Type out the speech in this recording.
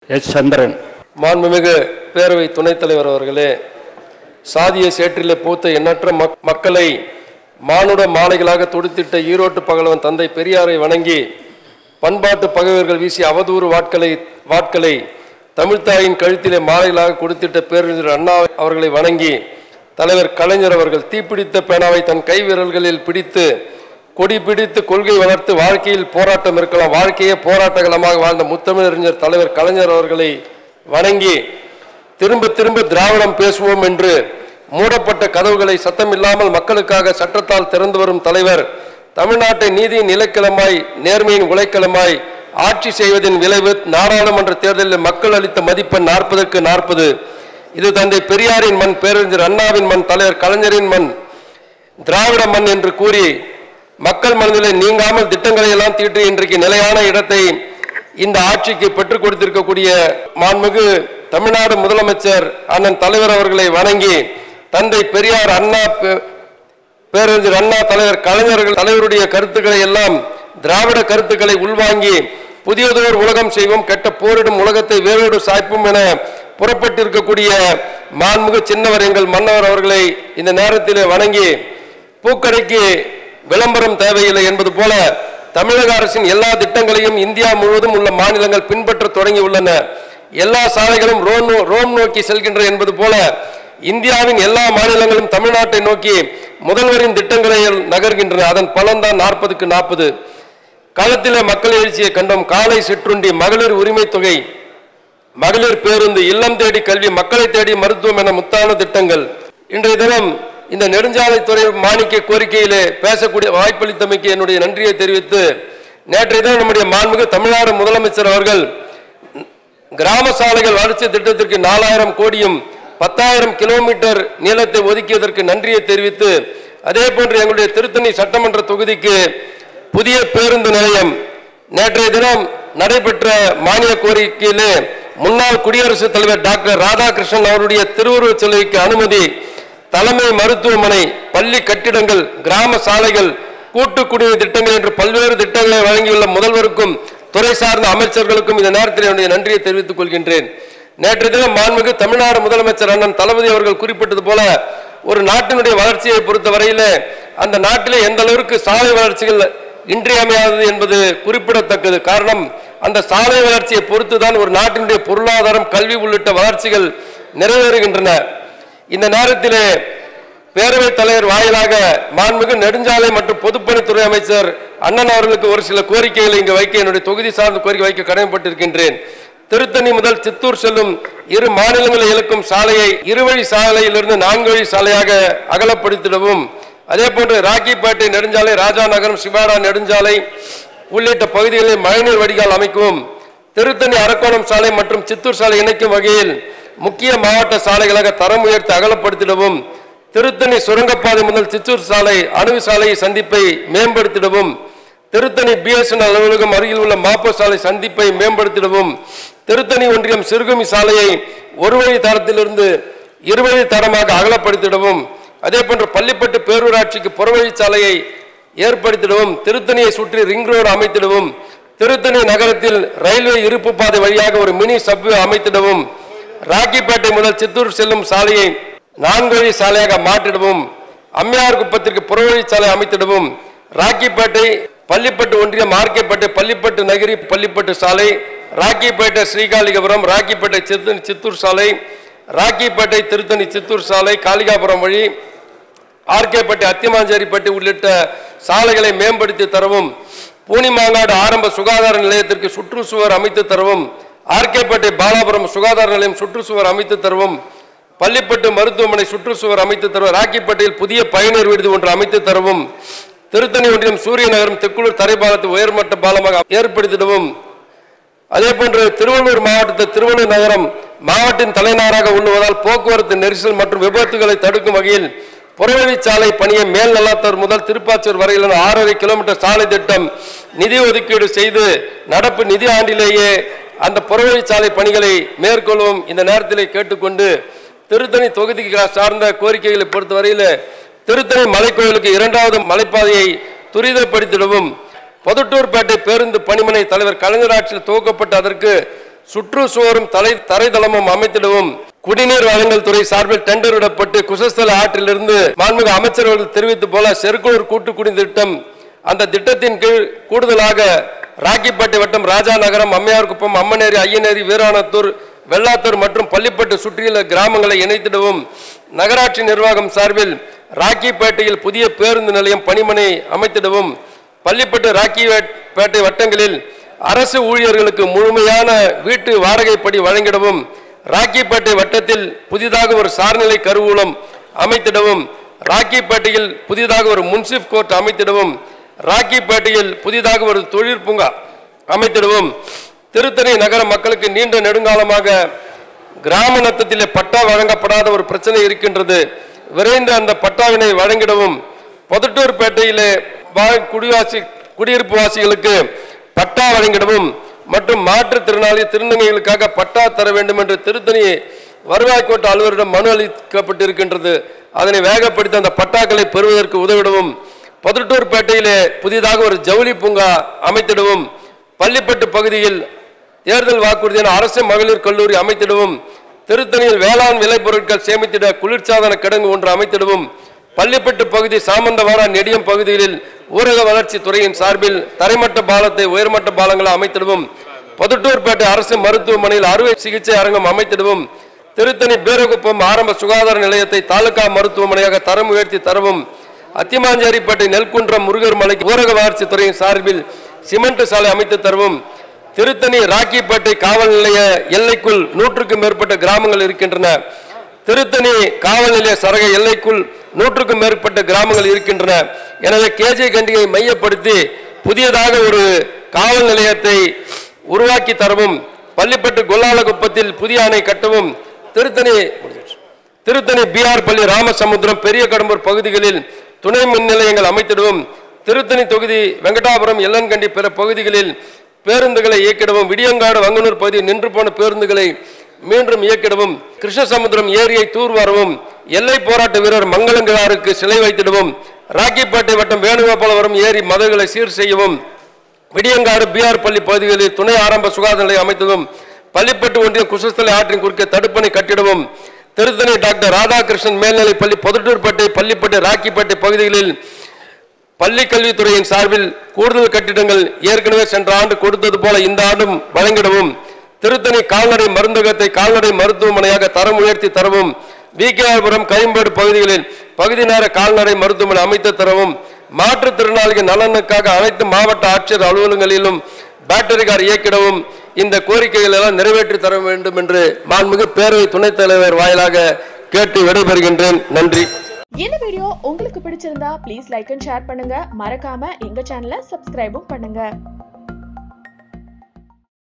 S சந்திரன் மாண்புமிகு பேரவை துணைத் தலைவர் அவர்களே சாதிய சேற்றிலே பூத்த எண்ணற்ற மக்- மக்களை மானுட மாலைகளாக துடித்திட்ட ஈரோட்டு பகலவன் தந்தை பெரியாரை வணங்கி பண்பாட்டு பகைவர்கள் வீசிய அவதூறு வாட்களை வாட்களை தமிழ்த்தாயின் கழுத்திலே மாலைகளாக கொடுத்திட்ட பேரறிஞர் அண்ணா அவர்களை வணங்கி தலைவர் கலைஞர் அவர்கள் தீப்பிடித்த பேனாவை தன் கை விரல்களில் பிடித்து கொடி பிடித்து கொள்கை வளர்த்து வாழ்க்கையில் போராட்டம் இருக்கலாம் வாழ்க்கையே போராட்டகளமாக வாழ்ந்த முத்தமிழறிஞர் தலைவர் கலைஞர் அவர்களை வணங்கி திரும்ப திரும்ப திராவிடம் பேசுவோம் என்று மூடப்பட்ட கதவுகளை சத்தமில்லாமல் மக்களுக்காக சட்டத்தால் திறந்து வரும் தலைவர் தமிழ்நாட்டை நீதியின் நிலைக்களமாய் நேர்மையின் உழைக்களமாய் ஆட்சி செய்வதின் விளைவு நாடாளுமன்ற தேர்தலில் மக்கள் அளித்த மதிப்பெண் நாற்பதற்கு நாற்பது இது தந்தை பெரியாரின் மண் பேரறிஞர் அண்ணாவின் மண் தலைவர் கலைஞரின் மண் திராவிட மண் என்று கூறி மக்கள் மனதிலே நீங்காமல் திட்டங்களை எல்லாம் தீட்டி இன்றைக்கு நிலையான இடத்தை இந்த ஆட்சிக்கு பெற்றுக் கொடுத்திருக்கக்கூடிய மாண்புமிகு தமிழ்நாடு முதலமைச்சர் அண்ணன் தலைவர் அவர்களை வணங்கி தந்தை பெரியார் அண்ணா பே- பேரறிஞர் அண்ணா தலைவர் கலைஞர்கள் தலைவருடைய கருத்துக்களை எல்லாம் திராவிட கருத்துக்களை உள்வாங்கி புதியதோர் உலகம் செய்வோம் கெட்ட போரிடும் உலகத்தை வேரோடு சாய்ப்போம் என புறப்பட்டிருக்கக்கூடிய மாண்புமிகு சின்னவர் எங்கள் மன்னவர் அவர்களை இந்த நேரத்திலே வணங்கி பூக்கடைக்கு விளம்பரம் தேவையில்லை என்பது போல தமிழக அரசின் எல்லா திட்டங்களையும் இந்தியா முழுவதும் உள்ள மாநிலங்கள் பின்பற்ற தொடங்கியுள்ளன எல்லா சாலைகளும் ரோம் நோ- ரோம் நோக்கி செல்கின்ற என்பது போல இந்தியாவின் எல்லா மாநிலங்களும் தமிழ்நாட்டை நோக்கி முதல்வரின் திட்டங்களை நகர்கின்றன அதன் பலன்தான் நாற்பதுக்கு நாற்பது களத்திலே மக்கள் எழுச்சியை கண்டோம் காலை சிற்றுண்டி மகளிர் உரிமை தொகை மகளிர் பேருந்து இல்லம் தேடி கல்வி மக்களை தேடி மருத்துவம் என முத்தான திட்டங்கள் இன்றைய தினம் இந்த நெடுஞ்சாலைத்துறை மாணிக்க கோரிக்கையிலே பேசக்கூடிய வாய்ப்பளித்தமைக்கு என்னுடைய நன்றியை தெரிவித்து நேற்றைய தினம் நம்முடைய மாண்புமிகு தமிழ்நாடு முதலமைச்சர் அவர்கள் கிராம சாலைகள் வளர்ச்சி திட்டத்திற்கு நாலாயிரம் கோடியும் பத்தாயிரம் கிலோமீட்டர் நீளத்தை ஒதுக்கியதற்கு நன்றியை தெரிவித்து அதே போன்று எங்களுடைய திருத்தணி சட்டமன்ற தொகுதிக்கு புதிய பேருந்து நிலையம் நேற்றைய தினம் நடைபெற்ற மானிய கோரிக்கையிலே முன்னாள் குடியரசுத் தலைவர் டாக்டர் ராதாகிருஷ்ணன் அவருடைய திருவுருவச் சிலைக்கு அனுமதி தலைமை மருத்துவமனை பள்ளி கட்டிடங்கள் கிராம சாலைகள் கூட்டு குடிநீர் திட்டங்கள் என்று பல்வேறு திட்டங்களை வழங்கியுள்ள முதல்வருக்கும் துறை சார்ந்த அமைச்சர்களுக்கும் இந்த நேரத்தில் என்னுடைய நன்றியை தெரிவித்துக் கொள்கின்றேன் நேற்று தினம் மாண்புமிகு தமிழ்நாடு முதலமைச்சர் அண்ணன் தளபதி அவர்கள் குறிப்பிட்டது போல ஒரு நாட்டினுடைய வளர்ச்சியை பொறுத்த வரையிலே அந்த நாட்டிலே எந்த அளவிற்கு சாலை வளர்ச்சிகள் இன்றியமையாதது என்பது குறிப்பிடத்தக்கது காரணம் அந்த சாலை வளர்ச்சியை பொறுத்து தான் ஒரு நாட்டினுடைய பொருளாதாரம் கல்வி உள்ளிட்ட வளர்ச்சிகள் நிறைவேறுகின்றன இந்த நேரத்திலே பேரவைத் தலைவர் வாயிலாக மாண்புமிகு நெடுஞ்சாலை மற்றும் பொதுப்பணித்துறை அமைச்சர் அண்ணன் அவர்களுக்கு ஒரு சில கோரிக்கைகளை இங்கு வைக்க என்னுடைய தொகுதி சார்ந்த கோரிக்கை வைக்க கடமைப்பட்டிருக்கின்றேன் திருத்தணி முதல் சித்தூர் செல்லும் இரு மாநிலங்களை இழுக்கும் சாலையை இருவழி சாலையிலிருந்து நான்கு வழி சாலையாக அகலப்படுத்திடவும் அதே போன்று ராக்கிப்பேட்டை நெடுஞ்சாலை ராஜா நகரம் சிவாடா நெடுஞ்சாலை உள்ளிட்ட பகுதிகளில் மழைநீர் வடிகால் அமைக்கவும் திருத்தணி அரக்கோணம் சாலை மற்றும் சித்தூர் சாலை இணைக்கும் வகையில் முக்கிய மாவட்ட சாலைகளாக தரம் உயர்த்தி அகலப்படுத்திடவும் திருத்தணி சுரங்கப்பாதை முதல் சித்தூர் சாலை அணுகு சாலை சந்திப்பை மேம்படுத்திடவும் திருத்தணி பிஎஸ்என் அலுவலகம் அருகில் உள்ள மாப்போ சாலை சந்திப்பை மேம்படுத்திடவும் திருத்தணி ஒன்றியம் சிறுகுமி சாலையை ஒரு வழி தரத்திலிருந்து இருவழி தரமாக அகலப்படுத்திடவும் அதே போன்று பள்ளிப்பட்டு பேரூராட்சிக்கு புறவழி சாலையை ஏற்படுத்திடவும் திருத்தணியை சுற்றி ரிங் ரோடு அமைத்திடவும் திருத்தணி நகரத்தில் ரயில்வே இருப்பு பாதை வழியாக ஒரு மினி சப்வே அமைத்திடவும் ராக்கிப்பேட்டை முதல் சித்தூர் செல்லும் சாலையை நான்கு வழி சாலையாக மாற்றிடவும் அம்மையார் குப்பத்திற்கு புறவழி சாலை அமைத்திடவும் ராக்கிப்பேட்டை பள்ளிப்பட்டு ஒன்றியம் ஆர்கேப்பேட்டை பள்ளிப்பட்டு நகரி பள்ளிப்பட்டு சாலை ராக்கிப்பேட்டை ஸ்ரீகாலிகபுரம் ராக்கிப்பேட்டை சித்தூர் சித்தூர் சாலை ராக்கிப்பேட்டை திருத்தணி சித்தூர் சாலை காளிகாபுரம் வழி ஆர்கேப்பட்டி அத்திமாஞ்சேரிப்பட்டி உள்ளிட்ட சாலைகளை மேம்படுத்தி தரவும் பூனிமாங்காடு ஆரம்ப சுகாதார நிலையத்திற்கு சுற்றுச்சுவர் அமைத்து தரவும் ஆர்கேப்பேட்டை பாலாபுரம் சுகாதார நிலையம் சுற்றுச்சுவர் அமைத்து தரவும் பள்ளிப்பட்டு மருத்துவமனை சுற்றுச்சுவர் அமைத்து தரவும் ராக்கிப்பேட்டையில் புதிய பயணியர் விடுதி ஒன்று அமைத்து தரவும் திருத்தணி ஒன்றியம் சூரிய நகரம் தெக்குளூர் தரைப்பாலத்தை உயர்மட்ட பாலமாக ஏற்படுத்திடவும் அதே போன்று திருவள்ளூர் மாவட்டத்தை திருவள்ளூர் நகரம் மாவட்டின் தலைநகராக உள்ளுவதால் போக்குவரத்து நெரிசல் மற்றும் விபத்துகளை தடுக்கும் வகையில் புறவழிச்சாலை பணியை மேல் நல்லாத்தூர் முதல் திருப்பாச்சூர் வரையிலான ஆறரை கிலோமீட்டர் சாலை திட்டம் நிதி ஒதுக்கீடு செய்து நடப்பு நிதி ஆண்டிலேயே அந்த புறவழிச்சாலை பணிகளை மேற்கொள்ளவும் இந்த நேரத்திலே கேட்டுக்கொண்டு திருத்தணி தொகுதிக்கு சார்ந்த கோரிக்கைகளை பொறுத்தவரையில் திருத்தணி மலைக்கோயிலுக்கு இரண்டாவது மலைப்பாதையை துரிதப்படுத்திடவும் பொதுட்டூர்பேட்டை பேருந்து பணிமனை தலைவர் கலைஞர் ஆட்சியில் துவக்கப்பட்ட அதற்கு சுற்றுச்சுவரும் தலை தரைதளமும் அமைத்திடவும் குடிநீர் வழங்கல் துறை சார்பில் டெண்டர் விடப்பட்டு குசஸ்தல ஆற்றிலிருந்து மாண்புமிகு அமைச்சர்கள் தெரிவித்து போல செருக்கூர் கூட்டு குடிநீர் திட்டம் அந்த திட்டத்தின் கீழ் கூடுதலாக ராக்கிப்பேட்டை வட்டம் ராஜா நகரம் அம்மையார்குப்பம் அம்மனேரி ஐயனேரி வீராணத்தூர் வெள்ளாத்தூர் மற்றும் பள்ளிப்பட்டு சுற்றியுள்ள கிராமங்களை இணைத்திடவும் நகராட்சி நிர்வாகம் சார்பில் ராக்கிப்பேட்டையில் புதிய பேருந்து நிலையம் பணிமனை அமைத்திடவும் பள்ளிப்பட்டு ராக்கிப்பேட்டை வட்டங்களில் அரசு ஊழியர்களுக்கு முழுமையான வீட்டு வாடகைப்படி வழங்கிடவும் ராக்கிப்பேட்டை வட்டத்தில் புதிதாக ஒரு சார்நிலை கருவூலம் அமைத்திடவும் ராக்கிப்பேட்டையில் புதிதாக ஒரு முன்சிப் கோர்ட் அமைத்திடவும் ராக்கிப்பேட்டையில் புதிதாக ஒரு தொழிற்பூங்கா அமைத்திடவும் திருத்தணி நகர மக்களுக்கு நீண்ட நெடுங்காலமாக கிராம நத்தத்திலே பட்டா வழங்கப்படாத ஒரு பிரச்சனை இருக்கின்றது விரைந்து அந்த பட்டாவினை வழங்கிடவும் பொதட்டூர்பேட்டையிலே வாழ் குடிவாசி குடியிருப்பு வாசிகளுக்கு பட்டா வழங்கிடவும் மற்றும் மாற்றுத்திறனாளி திருநங்கைகளுக்காக பட்டா தர வேண்டும் என்று திருத்தணி வருவாய் கோட்ட அலுவலரிடம் மனு அளிக்கப்பட்டிருக்கின்றது அதனை வேகப்படுத்தி அந்த பட்டாக்களை பெறுவதற்கு உதவிடவும் பொதட்டூர்பேட்டையிலே புதிதாக ஒரு ஜவுளி பூங்கா அமைத்திடவும் பள்ளிப்பட்டு பகுதியில் தேர்தல் வாக்குறுதியான அரசு மகளிர் கல்லூரி அமைத்திடவும் திருத்தணியில் வேளாண் விளைபொருட்கள் சேமித்திட குளிர்சாதன கிடங்கு ஒன்று அமைத்திடவும் பள்ளிப்பட்டு பகுதி சாமந்தவாடா நெடியம் பகுதிகளில் ஊரக வளர்ச்சி துறையின் சார்பில் தரைமட்ட பாலத்தை உயர்மட்ட பாலங்களை அமைத்திடவும் பொதுட்டூர்பேட்டை அரசு மருத்துவமனையில் அறுவை சிகிச்சை அரங்கம் அமைத்திடவும் திருத்தணி பேரகுப்பம் ஆரம்ப சுகாதார நிலையத்தை தாலுகா மருத்துவமனையாக தரம் உயர்த்தி தரவும் அத்திமாஞ்சேரிப்பேட்டை நெல்குன்றம் முருகர் மலைக்கு ஊரக வளர்ச்சி துறையின் சார்பில் சிமெண்ட் சாலை அமைத்து தரவும் திருத்தணி ராக்கிப்பேட்டை காவல் நிலைய எல்லைக்குள் நூற்றுக்கும் மேற்பட்ட கிராமங்கள் இருக்கின்றன திருத்தணி காவல் நிலைய சரக எல்லைக்குள் நூற்றுக்கும் மேற்பட்ட கிராமங்கள் இருக்கின்றன எனவே கேஜே கண்டிகை மையப்படுத்தி புதியதாக ஒரு காவல் நிலையத்தை உருவாக்கி தரவும் பள்ளிப்பட்டு கொல்லாலகுப்பத்தில் புதிய அணை கட்டவும் திருத்தணி திருத்தணி பிஆர் பள்ளி ராமசமுத்திரம் பெரிய கடம்பூர் பகுதிகளில் துணை மின் நிலையங்கள் அமைத்திடவும் திருத்தணி தொகுதி வெங்கடாபுரம் எல்லன்கண்டி பிற பகுதிகளில் பேருந்துகளை இயக்கிடவும் விடியங்காடு வங்கனூர் பகுதியில் நின்று போன பேருந்துகளை மீண்டும் இயக்கிடவும் கிருஷ்ணசமுத்திரம் ஏரியை தூர்வாரவும் எல்லை போராட்ட வீரர் மங்களங்கிழாருக்கு சிலை வைத்திடவும் ராக்கிப்பேட்டை வட்டம் வேணுகோபாலபுரம் ஏரி மதகுகளை சீர் செய்யவும் விடியங்காடு பிஆர் பள்ளி பகுதிகளில் துணை ஆரம்ப சுகாதார நிலையம் அமைத்ததும் பள்ளிப்பட்டு ஒன்றியம் குசஸ்தலை ஆற்றின் குறுக்கே தடுப்பணை கட்டிடவும் திருத்தணி டாக்டர் ராதாகிருஷ்ணன் மேல்நிலைப் பள்ளி பொதுட்டூர்பேட்டை பள்ளிப்பட்டு ராக்கிப்பேட்டை பகுதிகளில் பள்ளி கல்வித்துறையின் சார்பில் கூடுதல் கட்டிடங்கள் ஏற்கனவே சென்ற ஆண்டு கொடுத்தது போல இந்த ஆண்டும் வழங்கிடவும் திருத்தணி கால்நடை மருந்தகத்தை கால்நடை மருத்துவமனையாக தரம் உயர்த்தி தரவும் விகேஆர்புரம் கைம்பேடு பகுதிகளில் பகுதி நேர கால்நடை மருத்துவமனை அமைத்து தரவும் மாற்றுத்திறனாளிகள் நலனுக்காக அனைத்து மாவட்ட ஆட்சியர் அலுவலகங்களிலும் பேட்டரி கார் இயக்கிடவும் இந்த கோரிக்கைகள் எல்லாம் நிறைவேற்றி தர வேண்டும் என்று மாண்புமிகு பேரவை துணைத் தலைவர் வாயிலாக கேட்டு விடைபெறுகின்றேன் நன்றி இந்த வீடியோ உங்களுக்கு பிடிச்சிருந்தா ப்ளீஸ் லைக் அண்ட் ஷேர் பண்ணுங்க மறக்காம எங்க சேனலை சப்ஸ்கிரைபும் பண்ணுங்க